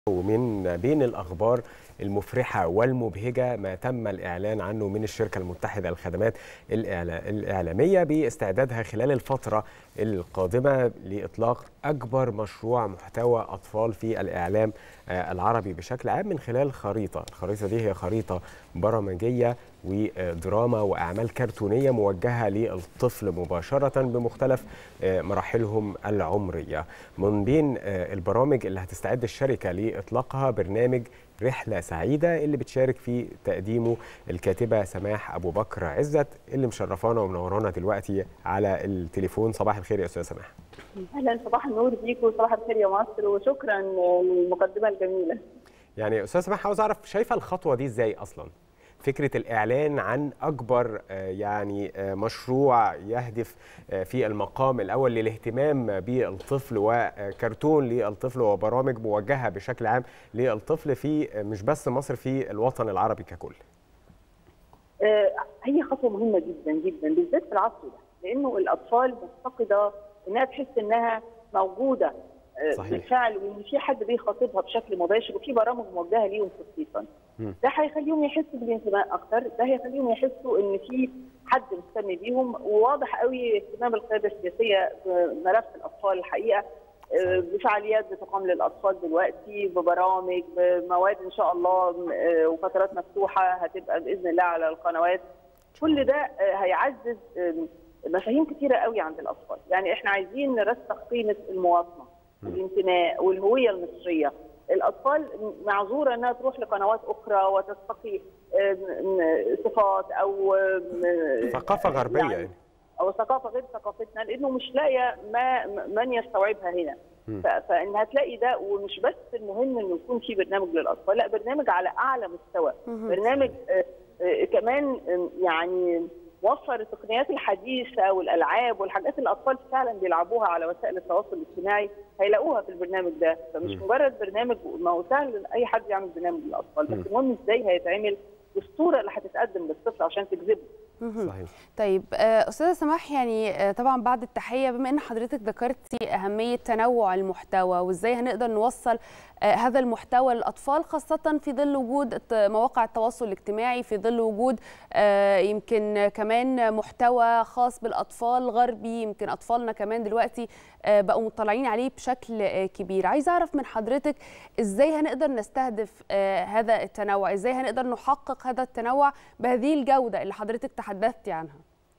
ومن بين الأخبار المفرحة والمبهجة ما تم الإعلان عنه من الشركة المتحدة للخدمات الإعلامية باستعدادها خلال الفترة القادمة لإطلاق أكبر مشروع محتوى أطفال في الإعلام العربي بشكل عام من خلال خريطة الخريطة دي هي خريطة برامجية ودراما وأعمال كرتونية موجهة للطفل مباشرة بمختلف مراحلهم العمرية من بين البرامج اللي هتستعد الشركة لإطلاقها برنامج رحلة سعيدة اللي بتشارك في تقديمه الكاتبة سماح أبو بكر عزت اللي مشرفانا ومنورانا دلوقتي على التليفون صباح الخير يا أستاذة سماح أهلا صباح النور بيك وصباح الخير يا مصر وشكرا للمقدمة الجميلة يعني أستاذة سماح عاوز أعرف شايفة الخطوة دي إزاي أصلاً؟ فكرة الإعلان عن أكبر يعني مشروع يهدف في المقام الأول للاهتمام بالطفل وكرتون للطفل وبرامج موجهة بشكل عام للطفل في مش بس مصر في الوطن العربي ككل هي خطوة مهمة جدا جدا بالذات في العصر ده لأنه الأطفال مفتقدة إنها تحس إنها موجودة صحيح. بالفعل وان في حد بيخاطبها بشكل مباشر وفي برامج موجهه ليهم خصيصا ده هيخليهم يحسوا بالانتماء اكتر ده هيخليهم يحسوا ان في حد مهتم بيهم وواضح قوي اهتمام القياده السياسيه بملف الاطفال الحقيقه بفعاليات بتقام للاطفال دلوقتي ببرامج بمواد ان شاء الله وفترات مفتوحه هتبقى باذن الله على القنوات كل ده هيعزز مفاهيم كثيره قوي عند الاطفال يعني احنا عايزين نرسخ قيمه المواطنه الانتماء والهويه المصريه الاطفال معذوره انها تروح لقنوات اخرى وتستقي صفات او ثقافه غربيه يعني او ثقافه غير ثقافتنا لانه مش لاقيه ما من يستوعبها هنا فانها تلاقي ده ومش بس المهم انه يكون في برنامج للاطفال لا برنامج على اعلى مستوى برنامج كمان يعني وفر التقنيات الحديثه والالعاب والحاجات اللي الاطفال فعلا بيلعبوها على وسائل التواصل الاجتماعي هيلاقوها في البرنامج ده فمش مجرد برنامج ما هو سهل اي حد يعمل برنامج للاطفال بس المهم ازاي هيتعمل والصوره اللي هتتقدم للطفل عشان تجذبه صحيح. طيب استاذه سماح يعني طبعا بعد التحيه بما ان حضرتك ذكرتي اهميه تنوع المحتوى وازاي هنقدر نوصل هذا المحتوى للاطفال خاصه في ظل وجود مواقع التواصل الاجتماعي في ظل وجود يمكن كمان محتوى خاص بالاطفال غربي يمكن اطفالنا كمان دلوقتي بقوا مطلعين عليه بشكل كبير عايز اعرف من حضرتك ازاي هنقدر نستهدف هذا التنوع ازاي هنقدر نحقق هذا التنوع بهذه الجوده اللي حضرتك تحدثتي عنها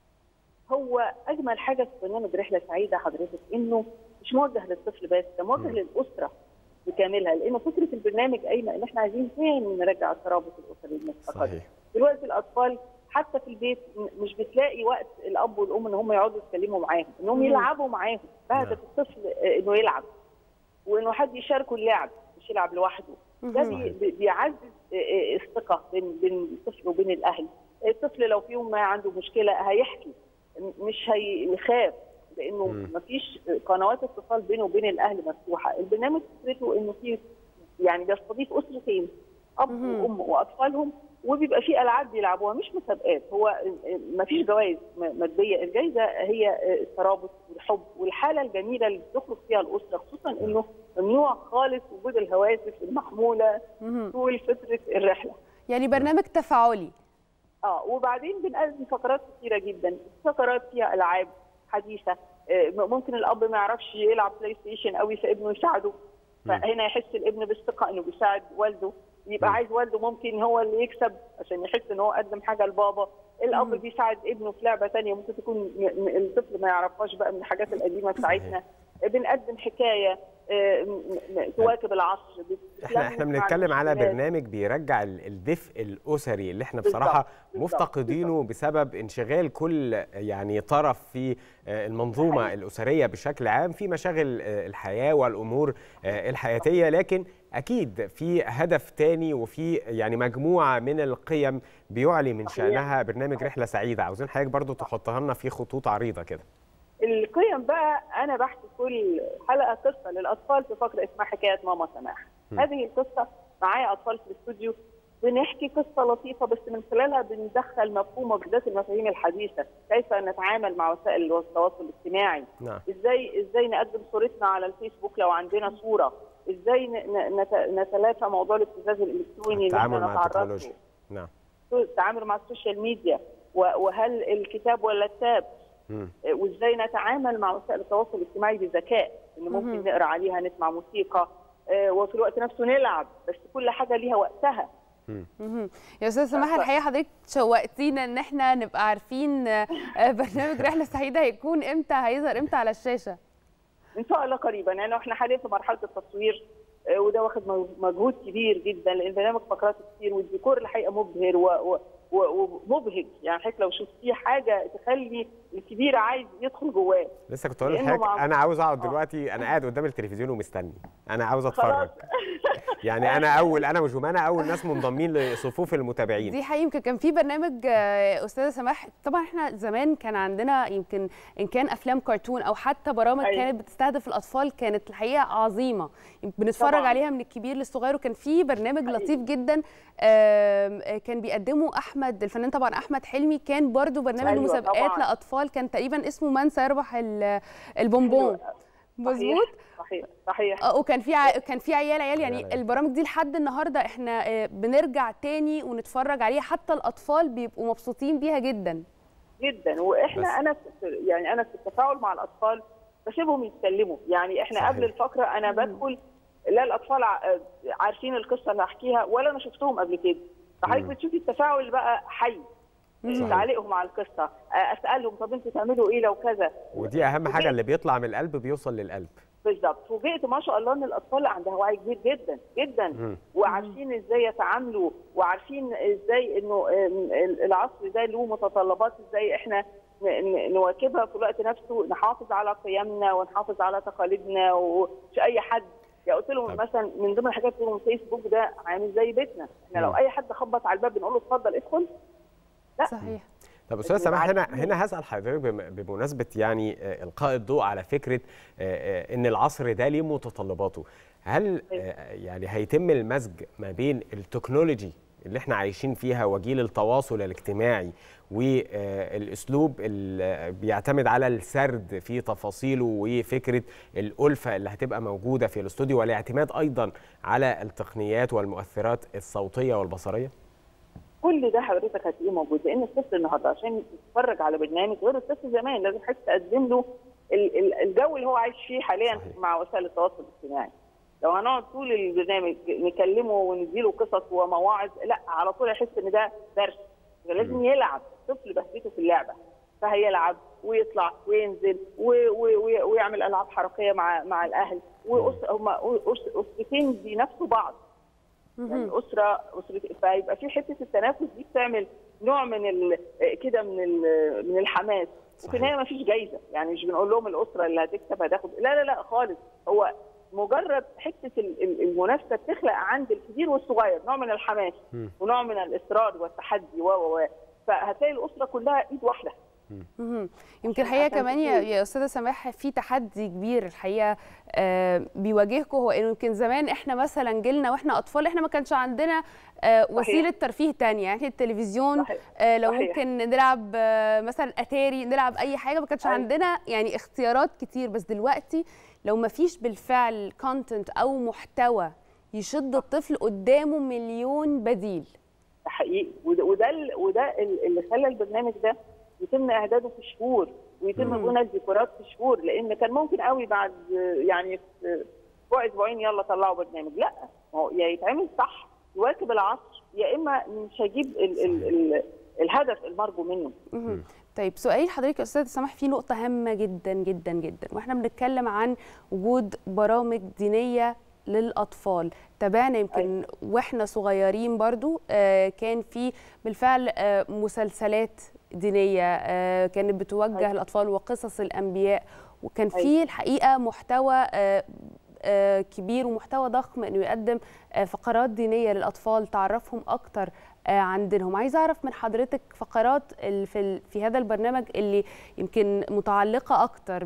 هو اجمل حاجه في برنامج رحله سعيده حضرتك انه مش موجه للطفل بس ده موجه للاسره بكاملها لانه فكره البرنامج قايمه ان احنا عايزين فين نرجع الترابط الاسري المفتقد دلوقتي الاطفال حتى في البيت مش بتلاقي وقت الاب والام ان هم يقعدوا يتكلموا معاهم انهم يلعبوا معاهم بهدف الطفل انه يلعب وانه حد يشاركه اللعب مش يلعب لوحده ده بي بيعزز الثقه بين بين الطفل وبين الاهل الطفل لو في يوم ما عنده مشكله هيحكي مش هيخاف لانه مفيش قنوات اتصال بينه وبين الاهل مفتوحه البرنامج فكرته انه في يعني بيستضيف اسرتين اب وام واطفالهم وبيبقى في العاب بيلعبوها مش مسابقات هو ما فيش جوائز ماديه الجائزه هي الترابط والحب والحاله الجميله اللي بتخرج فيها الاسره خصوصا انه ممنوع خالص وجود الهواتف المحموله طول فتره الرحله يعني برنامج تفاعلي اه وبعدين بنقدم فقرات كثيره جدا فقرات فيها العاب حديثه ممكن الاب ما يعرفش يلعب بلاي ستيشن قوي فابنه يساعده فهنا يحس الابن بالثقه انه بيساعد والده يبقى عايز والده ممكن هو اللي يكسب عشان يحس ان هو قدم حاجه لبابا الاب بيساعد ابنه في لعبه ثانيه ممكن تكون الطفل ما يعرفهاش بقى من الحاجات القديمه بتاعتنا بنقدم حكايه تواكب العصر احنا احنا بنتكلم على برنامج بيرجع الدفء الاسري اللي احنا بصراحه مفتقدينه بسبب انشغال كل يعني طرف في المنظومه الاسريه بشكل عام في مشاغل الحياه والامور الحياتيه لكن اكيد في هدف تاني وفي يعني مجموعه من القيم بيعلي من شانها برنامج رحله سعيده عاوزين حضرتك برضو تحطها لنا في خطوط عريضه كده القيم بقى انا بحكي كل حلقه قصه للاطفال في فقره اسمها حكايه ماما سماح م. هذه القصه معايا اطفال في الاستوديو بنحكي قصه لطيفه بس من خلالها بندخل مفهوم وجدات المفاهيم الحديثه، كيف نتعامل مع وسائل التواصل الاجتماعي، نعم. ازاي ازاي نقدم صورتنا على الفيسبوك لو عندنا صوره، ازاي نتلافى موضوع الابتزاز الالكتروني اللي التعامل مع التكنولوجيا نعم التعامل مع السوشيال ميديا وهل الكتاب ولا التاب وازاي نتعامل مع وسائل التواصل الاجتماعي بذكاء ان ممكن نقرا عليها نسمع موسيقى وفي الوقت نفسه نلعب بس كل حاجه ليها وقتها يا استاذ سماح الحقيقه حضرتك شوقتينا ان احنا نبقى عارفين برنامج رحله سعيده هيكون امتى هيظهر امتى على الشاشه ان شاء الله قريبا يعني احنا حاليا في مرحله التصوير وده واخد مجهود كبير جدا لان برنامج فقرات كتير والديكور الحقيقه مبهر و... ومبهج يعني حضرتك لو شفتيه حاجه تخلي الكبير عايز يدخل جواه لسه كنت اقول لحضرتك مع... انا عاوز اقعد دلوقتي انا قاعد قدام التلفزيون ومستني انا عاوز اتفرج يعني انا اول انا وجمانه اول ناس منضمين لصفوف المتابعين دي حقيقه يمكن كان في برنامج استاذه سماح طبعا احنا زمان كان عندنا يمكن ان كان افلام كرتون او حتى برامج أيوة. كانت بتستهدف الاطفال كانت الحقيقه عظيمه بنتفرج طبعا. عليها من الكبير للصغير وكان في برنامج أيوة. لطيف جدا كان بيقدمه احمد الفنان طبعا احمد حلمي كان برضو برنامج أيوة مسابقات طبعا. لاطفال كان تقريبا اسمه من سيربح البونبون مظبوط صحيح صحيح وكان في ع... كان في عيال عيال يعني البرامج دي لحد النهارده احنا بنرجع تاني ونتفرج عليها حتى الاطفال بيبقوا مبسوطين بيها جدا جدا واحنا بس. انا في يعني انا في التفاعل مع الاطفال بسيبهم يتكلموا يعني احنا صحيح. قبل الفقره انا بدخل لا الاطفال عارفين القصه اللي هحكيها ولا انا شفتهم قبل كده فحضرتك بتشوفي التفاعل بقى حي تعليقهم على القصه اسالهم طب انتوا تعملوا ايه لو كذا ودي اهم حاجه اللي بيطلع من القلب بيوصل للقلب بالظبط فوجئت ما شاء الله ان الاطفال عندها وعي كبير جدا جدا م. وعارفين ازاي يتعاملوا وعارفين ازاي انه العصر ده له متطلبات ازاي احنا نواكبها في الوقت نفسه نحافظ على قيمنا ونحافظ على تقاليدنا ومش اي حد يعني قلت لهم مثلا من ضمن الحاجات اللي فيسبوك ده عامل زي بيتنا احنا لو اي حد خبط على الباب بنقول له اتفضل ادخل لا صحيح طب استاذ سماح هنا هنا هسال حضرتك بمناسبه يعني القاء الضوء على فكره ان العصر ده ليه متطلباته هل يعني هيتم المزج ما بين التكنولوجي اللي احنا عايشين فيها وجيل التواصل الاجتماعي والاسلوب اللي بيعتمد على السرد في تفاصيله وفكره الالفه اللي هتبقى موجوده في الاستوديو والاعتماد ايضا على التقنيات والمؤثرات الصوتيه والبصريه؟ كل ده حضرتك هتلاقيه موجود لان الطفل النهارده عشان يتفرج على برنامج غير الطفل زمان لازم حضرتك تقدم له الجو اللي هو عايش فيه حاليا صحيح. مع وسائل التواصل الاجتماعي لو هنقعد طول البرنامج نكلمه ونديله قصص ومواعظ لا على طول يحس ان ده درس لازم م. يلعب الطفل بهجته في اللعبه فهيلعب ويطلع وينزل ويعمل العاب حركيه مع مع الاهل هم اسرتين بينافسوا بعض يعني اسره اسره فيبقى في حته التنافس دي بتعمل نوع من كده من من الحماس وفي النهايه ما فيش جايزه يعني مش بنقول لهم الاسره اللي هتكسب هتاخد لا لا لا خالص هو مجرد حته المنافسه بتخلق عند الكبير والصغير نوع من الحماس ونوع من الاصرار والتحدي و و فهتلاقي الاسره كلها ايد واحده يمكن الحقيقه كمان يا, يا استاذه سماح في تحدي كبير الحقيقه آه بيواجهكم هو انه يمكن زمان احنا مثلا جيلنا واحنا اطفال احنا ما كانش عندنا آه وسيله ترفيه ثانيه يعني التلفزيون آه لو صحيح. ممكن نلعب آه مثلا اتاري نلعب اي حاجه ما كانش عندنا يعني اختيارات كتير بس دلوقتي لو ما فيش بالفعل كونتنت او محتوى يشد الطفل قدامه مليون بديل حقيقي وده وده, وده اللي خلى البرنامج ده يتم اعداده في شهور ويتم بناء الديكورات في شهور لان كان ممكن قوي بعد يعني في اسبوع اسبوعين يلا طلعوا برنامج لا هو يا يتعمل صح يواكب العصر يا اما مش هيجيب ال ال ال الهدف المرجو منه طيب سؤالي لحضرتك يا استاذ سماح في نقطه هامه جدا جدا جدا واحنا بنتكلم عن وجود برامج دينيه للاطفال تابعنا يمكن أيوة. واحنا صغيرين برضو آه كان في بالفعل آه مسلسلات دينيه آه كانت بتوجه أيوة. الاطفال وقصص الانبياء وكان في أيوة. الحقيقه محتوى كبير ومحتوى ضخم انه يقدم فقرات دينيه للاطفال تعرفهم اكتر عن دينهم عايزه اعرف من حضرتك فقرات في في هذا البرنامج اللي يمكن متعلقه اكتر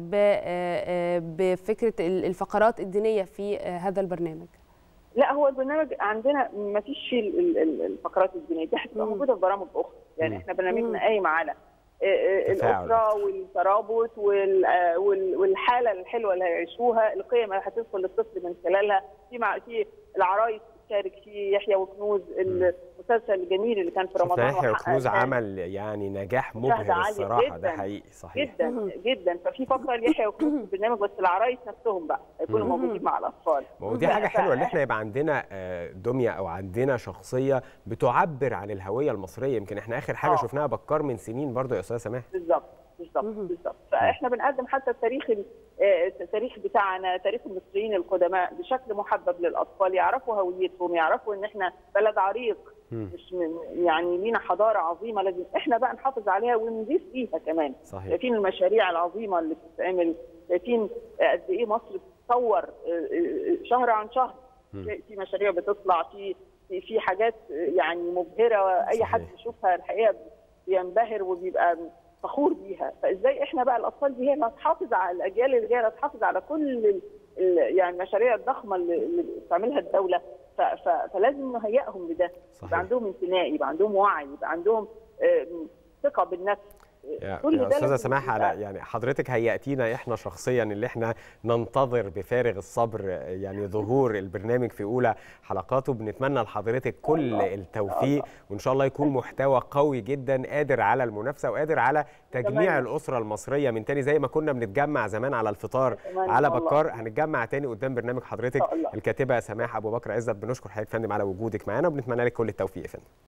بفكره الفقرات الدينيه في هذا البرنامج لا هو البرنامج عندنا ما فيش فيه الفقرات الدينيه دي هتبقى موجوده في برامج اخرى يعني احنا برنامجنا قايم على تفاعل الاسره والترابط وال- آه، وال- والحاله الحلوه اللي هيعيشوها القيم اللي هتدخل للطفل من خلالها في مع في العرايس بتشارك فيه يحيى وكنوز المسلسل الجميل اللي كان في شفنا رمضان يحيى وحقق وكنوز كان عمل يعني نجاح مشاهدة مبهر عالية الصراحه ده جداً. حقيقي صحيح جدا جدا ففي فقره ليحيى وكنوز في البرنامج بس العرايس نفسهم بقى هيكونوا موجودين مع الاطفال ما هو دي ف- حاجه حلوه ان ف- احنا يبقى عندنا آه، دميه او عندنا شخصيه بتعبر عن الهويه المصريه يمكن احنا اخر حاجه آه. شفناها بكار من سنين برضو يا استاذه سماح بالظبط بالظبط بالظبط فاحنا بنقدم حتى التاريخ ال- آه، التاريخ بتاعنا تاريخ المصريين القدماء بشكل محبب للاطفال يعرفوا هويتهم يعرفوا ان احنا بلد عريق مم. مش من يعني لينا حضاره عظيمه لازم احنا بقى نحافظ عليها ونضيف فيها كمان صحيح شايفين المشاريع العظيمه اللي بتتعمل شايفين قد ايه مصر بتتطور آه، آه، شهر عن شهر مم. في مشاريع بتطلع في في في حاجات يعني مبهره اي صحيح. حد يشوفها الحقيقه بينبهر وبيبقى فخور بيها فازاي احنا بقى الاطفال دي هي اللي هتحافظ على الاجيال اللي جايه تحافظ على كل ال- ال- يعني المشاريع الضخمه اللي اللي بتعملها الدوله ف- ف- فلازم نهيئهم لده يبقى صحيح عندهم انتماء يبقى عندهم وعي يبقى عندهم آم، ثقه بالنفس يا, كل يا ده استاذه لازم سماح يبقى- على يعني حضرتك هيأتينا احنا شخصيا اللي احنا ننتظر بفارغ الصبر يعني ظهور البرنامج في اولى حلقاته بنتمنى لحضرتك كل التوفيق وان شاء الله يكون محتوى قوي جدا قادر على المنافسه وقادر على تجميع أتمنى. الاسره المصريه من تاني زي ما كنا بنتجمع زمان على الفطار أتمنى على والله. بكار هنتجمع تاني قدام برنامج حضرتك إن شاء الله. الكاتبه سماح ابو بكر عزت بنشكر حضرتك فندم على وجودك معانا وبنتمنى لك كل التوفيق يا فندم